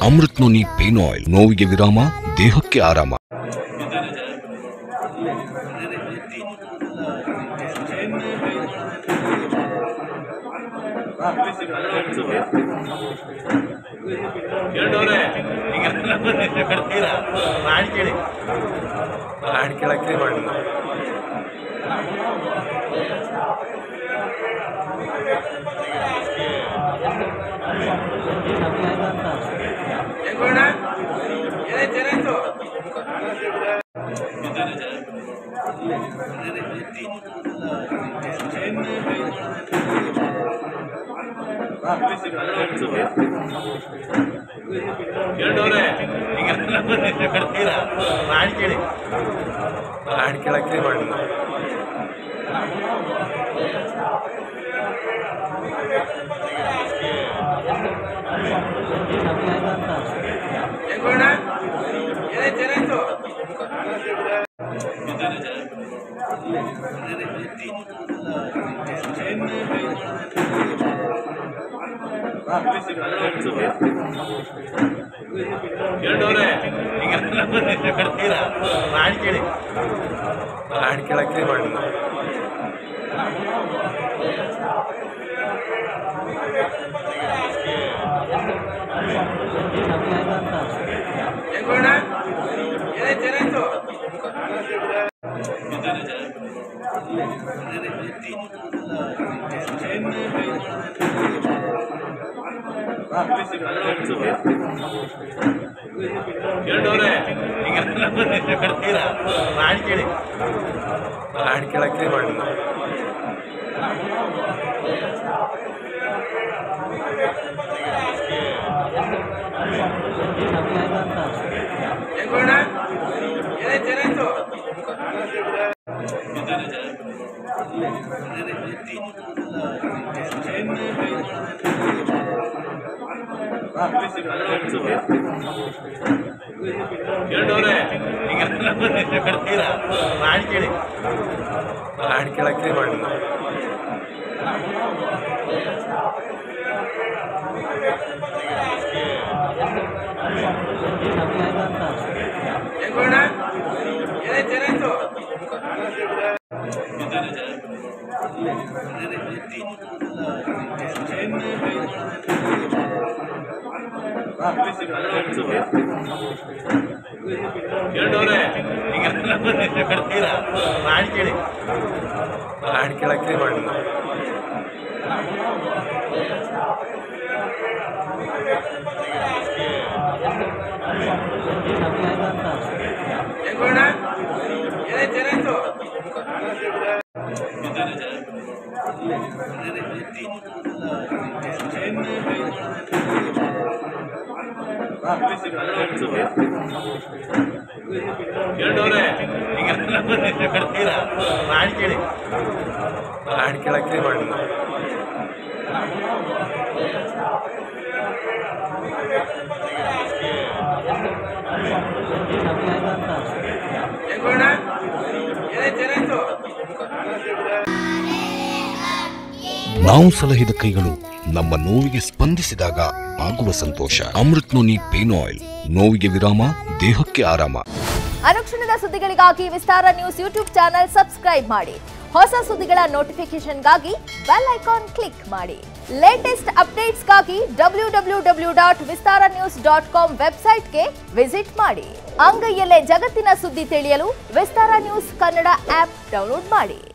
Amrit noni pain oil ನೋವಿಗೆ ವಿರಾಮ ದೇಹಕ್ಕೆ ಆರಾಮ ಎರಡೂವರೆ ಈಗ ಬರ್ತೀರಾ ಮಾಡಿ ಕೇಳಿ ಹಾಡು ಕೇಳಕ್ಕೆ ಮಾಡಿಲ್ಲ ಎರಡೂವರೆ ಈಗ ಬರ್ತೀರಾ ಮಾಡಿ ಕೇಳಿ ಹಾಡು ಕೇಳಕ್ಕೆ ಮಾಡಿಲ್ಲ ಎರಡೂವರೆ ಈಗ ಬರ್ತೀರಾ ಮಾಡಿ ಕೇಳಿ ಹಾಡು ಕೇಳಕ್ಕೆ ಮಾಡಿಲ್ಲ ಎರಡೂವರೆ ಈಗ ಬರ್ತೀರಾ ಮಾಡಿ ಕೇಳಿ ಹಾಡು ಕೇಳಕ್ಕೆ ಮಾಡಿಲ್ಲ ಎರಡೂವರೆ ಈಗ ಬರ್ತೀರಾ ಮಾಡಿ ಕೇಳಿ ಹಾಡು ಕೇಳಕ್ಕೆ ಮಾಡಿಲ್ಲ ಎರಡೂವರೆ ಈಗ ಬರ್ತೀರಾ ಮಾಡಿ ಕೇಳಿ ಹಾಡು ಕೇಳಕ್ಕೆ ಮಾಡಿಲ್ಲ ಎರಡೂವರೆ ಈಗ ಬರ್ತೀರಾ ಮಾಡಿ ಕೇಳಿ ಹಾಡು ಕೇಳಕ್ಕೆ ಮಾಡಿಲ್ಲ ನಾವು ಸಲಹಿದ ಕೈಗಳು ನಮ್ಮ ನೋವಿಗೆ ಸ್ಪಂದಿಸಿದಾಗ ಆಗುವ ಸಂತೋಷ ಅಮೃತ್ ನೋನಿ ಪೇನ್ ಆಯಿಲ್ ನೋವಿಗೆ ವಿರಾಮ ದೇಹಕ್ಕೆ ಆರಾಮ ಅನುಕ್ಷಣದ ಸುದ್ದಿಗಳಿಗಾಗಿ Vistara news YouTube channel subscribe ಮಾಡಿ ಹೊಸ ಸುದ್ದಿಗಳ ನೋಟಿಫಿಕೇಶನ್ಗಾಗಿ ಬೆಲ್ ಐಕಾನ್ ಕ್ಲಿಕ್ ಮಾಡಿ ಲೇಟೆಸ್ಟ್ ಅಪ್ಡೇಟ್ಸ್ಗಾಗಿ W W W dot Vistara news dot com ವೆಬ್ಸೈಟ್ಗೆ ವಿಸಿಟ್ ಮಾಡಿ ಅಂಗೈಯಲ್ಲೇ ಜಗತ್ತಿನ ಸುದ್ದಿ ತಿಳಿಯಲು Vistara news Kannada app download ಮಾಡಿ